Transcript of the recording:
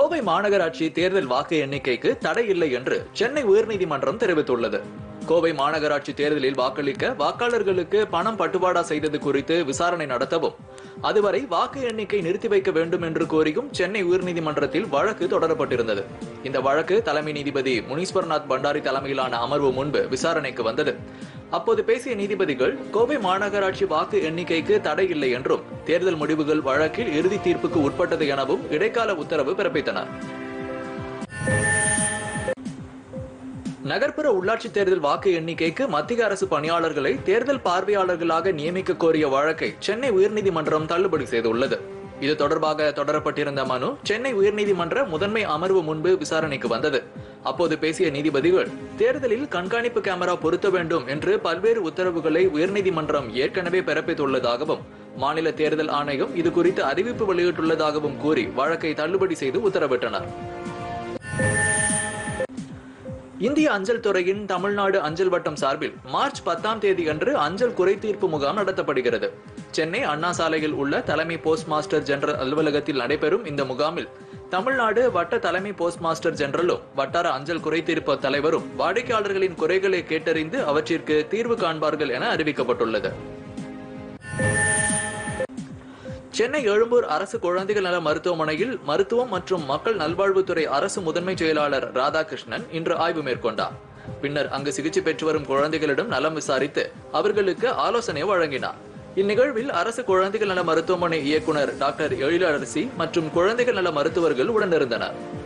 கோவை மாநகராட்சி தேர்தல் வாக்கு எண்ணிக்கைக்கு தடை இல்லை என்று சென்னை உயர்நீதிமன்றம் தெரிவித்துள்ளது கோவை மாநகராட்சி தேர்தலில் வாக்களிக்க வாக்காளர்களுக்கு பணம் பட்டுவாடா செய்தது குறித்து விசாரணை நடத்தவும் அதுவரை வாக்கு எண்ணிக்கை நிறுத்தி வைக்க வேண்டும் என்று கோரியும் சென்னை உயர்நீதிமன்றத்தில் வழக்கு தொடரப்பட்டிருந்தது இந்த வழக்கு தலைமை நீதிபதி முனீஸ்வரநாத் பண்டாரி தலைமையிலான அமர்வு முன்பு விசாரணைக்கு வந்தது அப்போது பேசிய நீதிபதிகள் கோவை மாநகராட்சி வாக்கு எண்ணிக்கைக்கு தடை இல்லை என்றும் தேர்தல் முடிவுகள் வழக்கில் இறுதி தீர்ப்புக்கு உட்பட்டது எனவும் இடைக்கால உத்தரவு பிறப்பித்தனர் நகர்ப்புற உள்ளாட்சி தேர்தல் வாக்கு எண்ணிக்கைக்கு மத்திய அரசு பணியாளர்களை தேர்தல் பார்வையாளர்களாக நியமிக்க கோரிய வழக்கை சென்னை உயர்நீதிமன்றம் தள்ளுபடி செய்துள்ளது இது தொடர்பாக தொடரப்பட்டிருந்த மனு சென்னை உயர்நீதிமன்ற முதன்மை அமர்வு முன்பு விசாரணைக்கு வந்தது அப்போது பேசிய நீதிபதிகள் தேர்தலில் கண்காணிப்பு கேமரா பொருத்த வேண்டும் என்று பல்வேறு உத்தரவுகளை உயர்நீதிமன்றம் ஏற்கனவே பிறப்பித்துள்ளதாகவும் மாநில தேர்தல் ஆணையம் இது குறித்து அறிவிப்பு வெளியிட்டுள்ளதாகவும் கூறி வழக்கை தள்ளுபடி செய்து உத்தரவிட்டனர் இந்திய அஞ்சல் துறையின் தமிழ்நாடு அஞ்சல் வட்டம் சார்பில் மார்ச் பத்தாம் தேதி அன்று அஞ்சல் குறைதீர்ப்பு முகாம் நடத்தப்படுகிறது சென்னை அண்ணா சாலையில் உள்ள தலைமை போஸ்ட் மாஸ்டர் ஜெனரல் அலுவலகத்தில் நடைபெறும் இந்த முகாமில் தமிழ்நாடு வட்ட தலைமை போஸ்ட் மாஸ்டர் ஜெனரலும் வட்டார அஞ்சல் குறைதீர்ப்பு தலைவரும் வாடிக்கையாளர்களின் குறைகளை கேட்டறிந்து அவற்றிற்கு தீர்வு காண்பார்கள் என அறிவிக்கப்பட்டுள்ளது சென்னை எழும்பூர் அரசு குழந்தைகள் நல மருத்துவமனையில் மருத்துவம் மற்றும் மக்கள் நல்வாழ்வுத்துறை அரசு முதன்மை செயலாளர் ராதாகிருஷ்ணன் இன்று ஆய்வு மேற்கொண்டார் பின்னர் அங்கு சிகிச்சை பெற்று வரும் குழந்தைகளிடம் நலம் விசாரித்து அவர்களுக்கு ஆலோசனை வழங்கினார் இந்நிகழ்வில் அரசு குழந்தைகள் நல மருத்துவமனை இயக்குனர் டாக்டர் எழிலரசி மற்றும் குழந்தைகள் நல மருத்துவர்கள் உடனிருந்தனர்